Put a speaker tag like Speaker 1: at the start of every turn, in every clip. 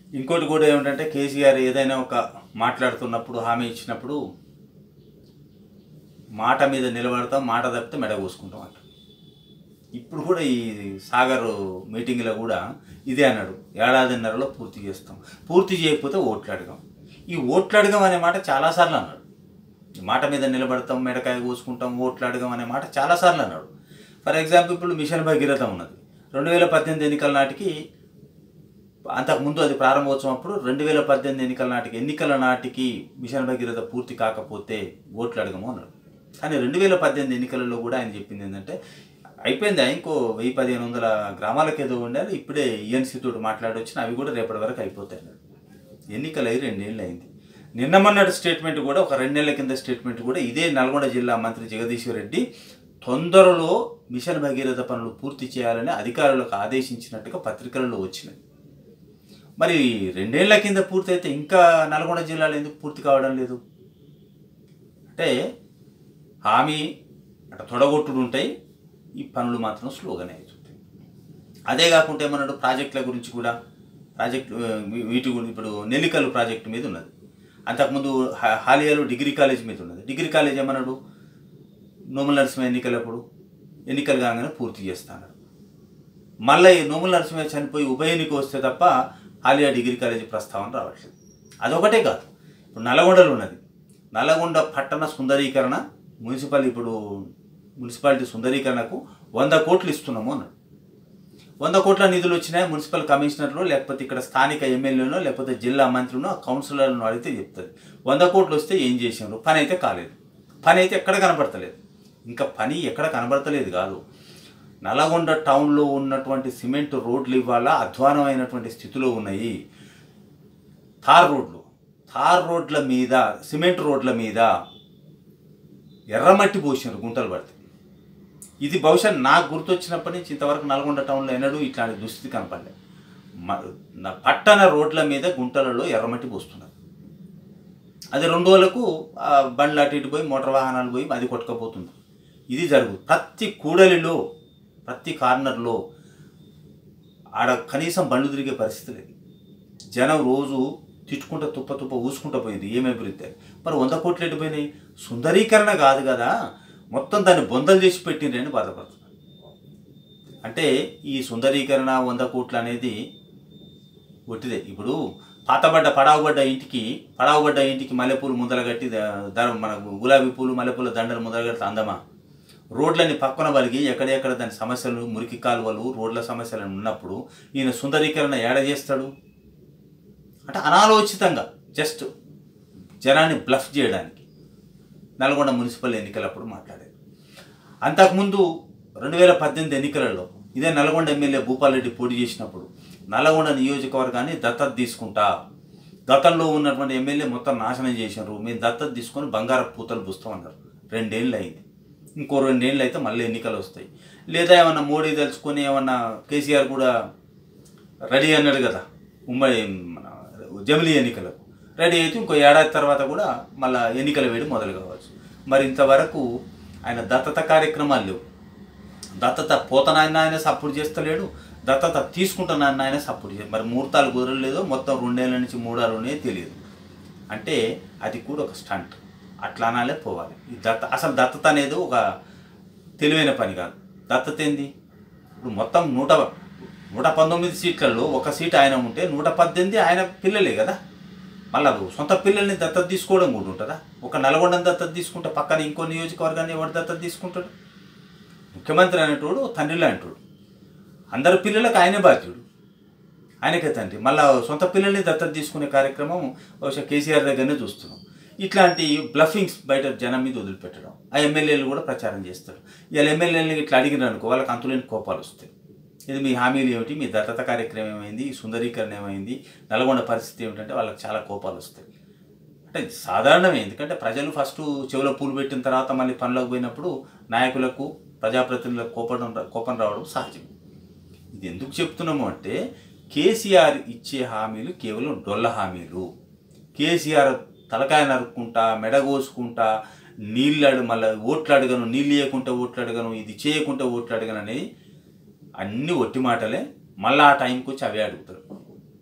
Speaker 1: ఇంకోటి కూడా ఏమిటంటే కేసీఆర్ ఏదైనా ఒక మాట్లాడుతున్నప్పుడు హామీ ఇచ్చినప్పుడు మాట మీద నిలబడతాం మాట తప్పితే మెడ కోసుకుంటాం అంట ఇప్పుడు కూడా ఈ సాగర్ మీటింగ్లో కూడా ఇదే అన్నాడు ఏడాదిన్నరలో పూర్తి చేస్తాం పూర్తి చేయకపోతే ఓట్లు అడగం ఈ ఓట్లు అడగం అనే మాట చాలాసార్లు అన్నాడు ఈ మాట మీద నిలబడతాం మెడకాయ కోసుకుంటాం ఓట్లు అడగం అనే మాట చాలాసార్లు అన్నాడు ఫర్ ఎగ్జాంపుల్ ఇప్పుడు మిషన్ భగీరథ ఉన్నది రెండు వేల పద్దెనిమిది ఎన్నికల నాటికి అంతకుముందు అది ప్రారంభోత్సవం అప్పుడు రెండు వేల పద్దెనిమిది ఎన్నికల నాటికి ఎన్నికల నాటికి మిషన్ భగీరథ పూర్తి కాకపోతే ఓట్లు అడగము అన్నాడు కానీ రెండు వేల పద్దెనిమిది ఎన్నికలలో కూడా ఆయన చెప్పింది ఏంటంటే అయిపోయింది ఇంకో వెయ్యి పదిహేను వందల గ్రామాలకు ఏదో ఉండాలి ఇప్పుడే ఈఎన్సీ తోటి మాట్లాడొచ్చిన అవి కూడా రేపటి వరకు అయిపోతాయి అన్నాడు ఎన్నికలు అయి రెండేళ్ళు అయింది నిన్న మొన్నటి స్టేట్మెంట్ కూడా ఒక రెండేళ్ల కింద స్టేట్మెంట్ కూడా ఇదే నల్గొండ జిల్లా మంత్రి జగదీశ్వర్ రెడ్డి తొందరలో మిషన్ భగీరథ పనులు పూర్తి చేయాలని అధికారులకు ఆదేశించినట్టుగా పత్రికలలో వచ్చినాయి మరి రెండేళ్ల కింద పూర్తయితే ఇంకా నల్గొండ జిల్లాలో ఎందుకు పూర్తి కావడం లేదు అంటే హామీ అటు తొడగొట్టుడు ఉంటాయి ఈ పనులు మాత్రం స్లోగానే అవుతుంటాయి అదే కాకుండా ఏమన్నాడు ప్రాజెక్టుల గురించి కూడా ప్రాజెక్టు ఆ, వీ- వీటి గురించి ఇప్పుడు నెల్లికల్లు ప్రాజెక్టు మీద ఉన్నది అంతకుముందు హా- హాలియాలో డిగ్రీ కాలేజ్ మీద ఉన్నది డిగ్రీ కాలేజ్ ఏమన్నాడు నోముల నరసింహ ఎన్నికలప్పుడు ఎన్నికలు కాగానే పూర్తి చేస్తాడు మళ్ళీ ఈ నోముల నరసింహ చనిపోయి ఉప ఎన్నిక వస్తే తప్ప ఆలియా డిగ్రీ కాలేజీ ప్రస్తావన రావట్లేదు అదొకటే కాదు ఇప్పుడు నల్గొండలో ఉన్నది నల్గొండ పట్టణ సుందరీకరణ మున్సిపల్ ఇప్పుడు మున్సిపాలిటీ సుందరీకరణకు వంద కోట్లు ఇస్తున్నాము అన్నాడు వంద కోట్ల నిధులు వచ్చినాయి మున్సిపల్ కమిషనర్లు లేకపోతే ఇక్కడ స్థానిక ఎమ్మెల్యేనో లేకపోతే జిల్లా మంత్రినో కౌన్సిలర్ను అడిగితే చెప్తుంది వంద కోట్లు వస్తే ఏం చేసినారు పని అయితే కాలేదు పని అయితే ఎక్కడ కనబడతలేదు ఇంకా పని ఎక్కడ కనబడతలేదు కాదు నల్గొండ టౌన్లో ఉన్నటువంటి సిమెంట్ రోడ్లు ఇవాళ అధ్వానమైనటువంటి స్థితిలో ఉన్నాయి తార్ రోడ్లు తార్ రోడ్ల మీద సిమెంట్ రోడ్ల మీద ఎర్రమట్టి పోసినారు గుంటలు పడితే ఇది బహుశా నాకు గుర్తొచ్చినప్పటి నుంచి ఇంతవరకు నల్గొండ టౌన్లో ఎన్నడూ ఇట్లాంటి దుస్థితి కనపడలే మ- నా పట్టణ రోడ్ల మీద గుంటలలో ఎర్రమట్టి పోస్తున్నారు అది రెండు రోజులకు ఆ బండ్లు అటు ఇటు పోయి మోటార్ వాహనాలు పోయి అది కొట్టుకపోతుంది ఇది జరుగు ప్రతి కూడలిలో ప్రతి కార్నర్లో ఆడ కనీసం బండ్లు తిరిగే పరిస్థితి లేదు జనం రోజు తిట్టుకుంటూ తుప్ప తుప్ప ఊసుకుంటూ పోయింది ఏమి అభివృద్ధి మరి వంద కోట్లు ఎటుపోయినాయి సుందరీకరణ కాదు కదా మొత్తం దాన్ని బొందలు చేసి పెట్టిండ్రని బాధపడుతున్నారు అంటే ఈ సుందరీకరణ వంద కోట్లు అనేది ఒట్టిదే ఇప్పుడు పాతబడ్డ పడావుబడ్డ ఇంటికి పడావుబడ్డ ఇంటికి మల్లెపూలు ముందల కట్టి ద- ద- మన గులాబీ పూలు మల్లెపూల దండలు ముందల కడితే అందమా రోడ్లని పక్కన వలిగి ఎక్కడెక్కడ దాని సమస్యలు మురికి కాలువలు రోడ్ల సమస్యలు ఉన్నప్పుడు ఈయన సుందరీకరణ ఏడ చేస్తాడు అంటే అనాలోచితంగా జస్ట్ జనాన్ని బ్లఫ్ చేయడానికి నల్గొండ మున్సిపల్ ఎన్నికలప్పుడు మాట్లాడారు అంతకుముందు రెండు వేల పద్దెనిమిది ఎన్నికలలో ఇదే నల్గొండ ఎమ్మెల్యే భూపాలరెడ్డి పోటీ చేసినప్పుడు నల్గొండ నియోజకవర్గాన్ని దత్తత తీసుకుంటా గతంలో ఉన్నటువంటి ఎమ్మెల్యే మొత్తం నాశనం చేసినారు మేము దత్తత తీసుకొని బంగారు పూతలు పుస్తామన్నారు రెండేళ్ళు అయింది ఇంకో రెండేళ్ళు అయితే మళ్ళీ ఎన్నికలు వస్తాయి లేదా ఏమన్నా మోడీ తెలుసుకొని ఏమన్నా కేసీఆర్ కూడా రెడీ అన్నాడు కదా ఉమ్మడి మన జమిలీ ఎన్నికలకు రెడీ అయితే ఇంకో ఏడాది తర్వాత కూడా మళ్ళీ ఎన్నికల వేడి మొదలు కావచ్చు మరి ఇంతవరకు ఆయన దత్తత కార్యక్రమాలు లేవు దత్తత పోతనాయన ఆయన సపోర్ట్ చేస్తలేడు దత్తత తీసుకుంటున్నాయన ఆయన సపోర్ట్ చేయ మరి ముహూర్తాలు కుదరలేదో మొత్తం రెండేళ్ల నుంచి మూడాలునే తెలియదు అంటే అది కూడా ఒక స్టంట్ అట్లా అనాలే పోవాలి ఈ దత్త అసలు దత్తత అనేది ఒక తెలివైన పని కాదు దత్తత ఏంది ఇప్పుడు మొత్తం నూట నూట పంతొమ్మిది సీట్లలో ఒక సీట్ ఆయన ఉంటే నూట పద్దెనిమిది ఆయన పిల్లలే కదా మళ్ళీ సొంత పిల్లల్ని దత్తత తీసుకోవడం కూడా ఉంటుందా ఒక నల్గొండని దత్తత తీసుకుంటే పక్కన ఇంకో నియోజకవర్గాన్ని ఎవరు దత్తత తీసుకుంటాడు ముఖ్యమంత్రి అనేటోడు తండ్రి లాంటోడు అందరి పిల్లలకు ఆయనే బాధ్యుడు ఆయనకే తండ్రి మళ్ళా సొంత పిల్లల్ని దత్తత తీసుకునే కార్యక్రమం బహుశా కేసీఆర్ దగ్గరనే చూస్తున్నాం ఇట్లాంటి బ్లఫింగ్స్ బయట జనం మీద వదిలిపెట్టడం ఆ ఎమ్మెల్యేలు కూడా ప్రచారం చేస్తారు ఇవాళ ఎమ్మెల్యేలని ఇట్లా అడిగినారు అనుకో వాళ్ళకి అంతులేని కోపాలు వస్తాయి ఇది మీ హామీలు ఏమిటి మీ దత్తత కార్యక్రమం ఏమైంది ఈ సుందరీకరణ ఏమైంది నల్గొండ పరిస్థితి ఏమిటంటే వాళ్ళకి చాలా కోపాలు వస్తాయి అంటే ఇది సాధారణమే ఎందుకంటే ప్రజలు ఫస్ట్ చెవులో పూలు పెట్టిన తర్వాత మళ్ళీ పనులకు పోయినప్పుడు నాయకులకు ప్రజాప్రతినిధులకు కోపం కోపం రావడం సహజం ఇది ఎందుకు చెప్తున్నాము అంటే కేసీఆర్ ఇచ్చే హామీలు కేవలం డొల్ల హామీలు కేసీఆర్ తలకాయ నరుక్కుంటా మెడగోసుకుంటా నీళ్ళు మళ్ళీ ఓట్లు అడగను నీళ్ళు ఇవ్వకుంటే ఓట్లు అడగను ఇది చేయకుంటే ఓట్లు అడగను అనేది అన్ని ఒట్టి మాటలే మళ్ళీ ఆ టైంకి వచ్చి అవే అడుగుతారు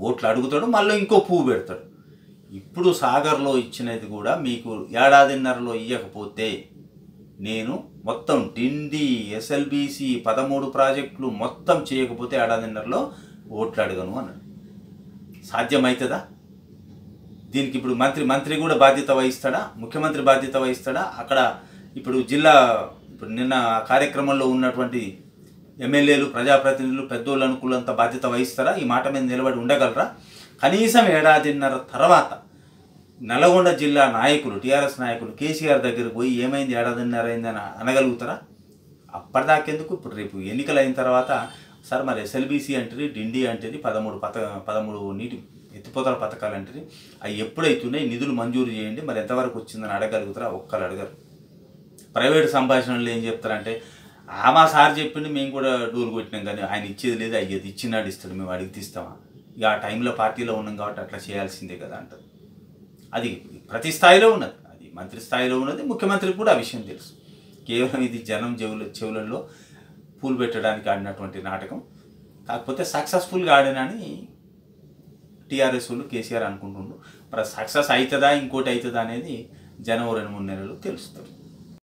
Speaker 1: ఓట్లు అడుగుతాడు మళ్ళీ ఇంకో పువ్వు పెడతాడు ఇప్పుడు సాగర్లో ఇచ్చినది కూడా మీకు ఏడాదిన్నరలో ఇవ్వకపోతే నేను మొత్తం డిండి ఎస్ఎల్బిసి పదమూడు ప్రాజెక్టులు మొత్తం చేయకపోతే ఏడాదిన్నరలో ఓట్లు అడగను అన్నాడు సాధ్యమవుతుందా దీనికి ఇప్పుడు మంత్రి మంత్రి కూడా బాధ్యత వహిస్తాడా ముఖ్యమంత్రి బాధ్యత వహిస్తాడా అక్కడ ఇప్పుడు జిల్లా ఇప్పుడు నిన్న ఆ కార్యక్రమంలో ఉన్నటువంటి ఎమ్మెల్యేలు ప్రజాప్రతినిధులు పెద్దోళ్ళు అనుకూలంత బాధ్యత వహిస్తారా ఈ మాట మీద నిలబడి ఉండగలరా కనీసం ఏడాదిన్నర తర్వాత నల్గొండ జిల్లా నాయకులు టీఆర్ఎస్ నాయకులు కేసీఆర్ దగ్గరికి పోయి ఏమైంది ఏడాదిన్నర అయిందని అనగలుగుతారా అప్పటిదాకెందుకు ఇప్పుడు రేపు ఎన్నికలు అయిన తర్వాత సార్ మరి ఎస్ఎల్బీసీ అంటది డిండి అంటది పదమూడు పథ పదమూడు నీటి ఎత్తిపోతల పథకాలు అంటది అవి ఎప్పుడైతున్నాయి నిధులు మంజూరు చేయండి మరి ఎంతవరకు వచ్చిందని అడగలుగుతారా ఒక్కరు అడగరు ప్రైవేట్ సంభాషణలు ఏం చెప్తారంటే ఆ మా సార్ చెప్పింది మేము కూడా డోర్ కొట్టినాం కానీ ఆయన ఇచ్చేది లేదు అయ్యేది ఇచ్చినాడు ఇస్తాడు మేము అడిగి తీస్తామా ఇక ఆ టైంలో పార్టీలో ఉన్నాం కాబట్టి అట్లా చేయాల్సిందే కదా అంటారు అది ప్రతి స్థాయిలో ఉన్నది అది మంత్రి స్థాయిలో ఉన్నది ముఖ్యమంత్రికి కూడా ఆ విషయం తెలుసు కేవలం ఇది జనం చెవుల చెవులలో పూలు పెట్టడానికి ఆడినటువంటి నాటకం కాకపోతే సక్సెస్ఫుల్గా ఆడినని టీఆర్ఎస్ వాళ్ళు కేసీఆర్ అనుకుంటుండ్రు మరి సక్సెస్ అవుతుందా ఇంకోటి అవుతుందా అనేది జనం రెండు మూడు నెలలు తెలుస్తుంది